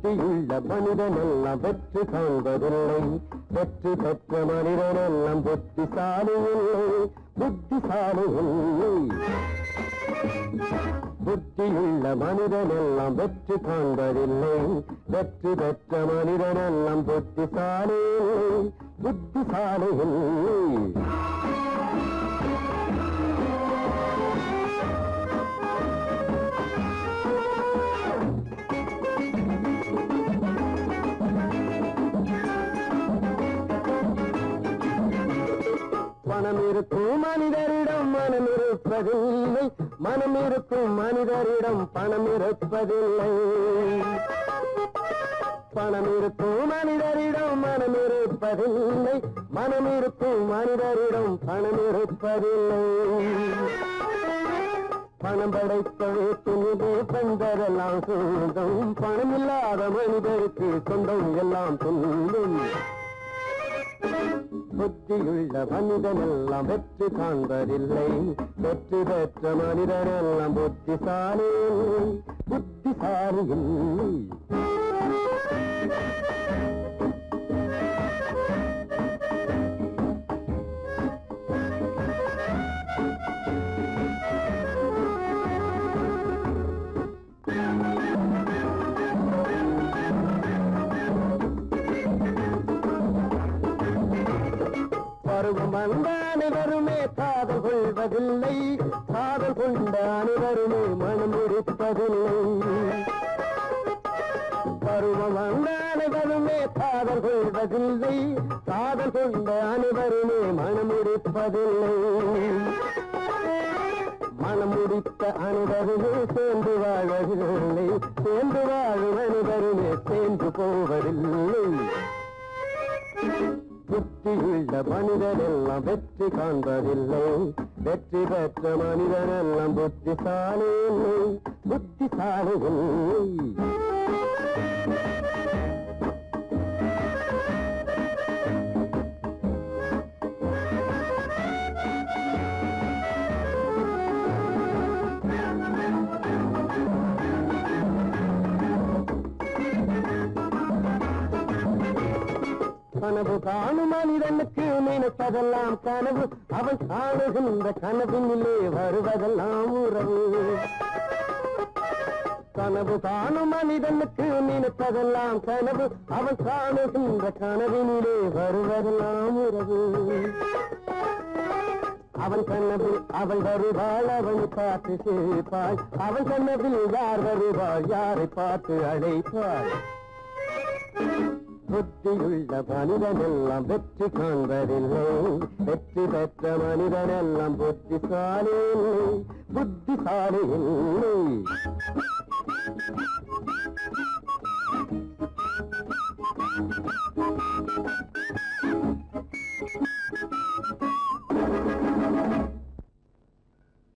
புத்தியுள்ள மனிதன் எல்லாம் வெற்றி காண்பதில்லை வெற்றி பெற்ற மனிதன் எல்லாம் புத்திசாலி இல்லை புத்திசாலி இல்லை புத்தியுள்ள மனிதன் எல்லாம் வெற்றி காண்பதில்லை வெற்றி பெற்ற மனிதன் எல்லாம் புத்திசாலி இல்லை புத்திசாலி இல்லை பணம் இருக்கும் மனிதரிடம் மனம் இருப்பதில்லை மனம் இருக்கும் மனிதரிடம் பணம் இருப்பதில்லை பணம் இருக்கும் மனிதரிடம் மனம் இருப்பதில்லை மனம் இருக்கும் மனிதரிடம் பணம் இருப்பதில்லை பணம் படைத்த வீட்டிலே பெண்களெல்லாம் சொந்தம் பணம் இல்லாத மனிதருக்கு சொந்தம் எல்லாம் துன்பம் புத்தியுள்ள மனிதன் எல்லாம் வெற்றி காண்பதில்லை வெற்றி பெற்ற மனிதன் எல்லாம் புத்திசாலி இல்லை, புத்திசாலி இல்லை பருவம் வந்த அனைவருமே காதல் கொள்வதில்லை காதல் கொண்ட அனைவருமே மனம் இருப்பதில்லை பருவம் வந்த அனைவருமே காதல் கொள்வதில்லை காதல் கொண்ட அனைவருமே மனம் இருப்பதில்லை மனம் முடித்த அனைவருமே சேர்ந்து வாழ்வதில்லை சேர்ந்து வாழும் அனைவருமே சேர்ந்து போவதில்லை புத்தியுள்ள மனிதன் எல்லாம் வெற்றி காண்பதில்லை வெற்றி பெற்ற மனிதன் எல்லாம் புத்திசாலி இல்லை புத்திசாலி இல்லை கனவு காணும் மனிதனுக்கு நினைப்பதெல்லாம் கனவு அவன் காணுகின்ற கனவினிலே வருவதெல்லாம் உறவு கனவு காணும் மனிதனுக்கு நினைப்பதெல்லாம் கனவு அவன் காணுகின்ற கனவினிலே வருவதெல்லாம் உறவு அவன் கனவில் அவள் வருவாள் அவன் பார்த்து சிரிப்பாள் அவன் கனவில் யார் வருவாள் யாரை பார்த்து அழைப்பாள் புத்தியுள்ள மனிதன் எல்லாம் வெற்றி காண்பதில்லை வெற்றி பெற்ற மனிதன் எல்லாம் புத்திசாலி இல்லை புத்திசாலி இல்லை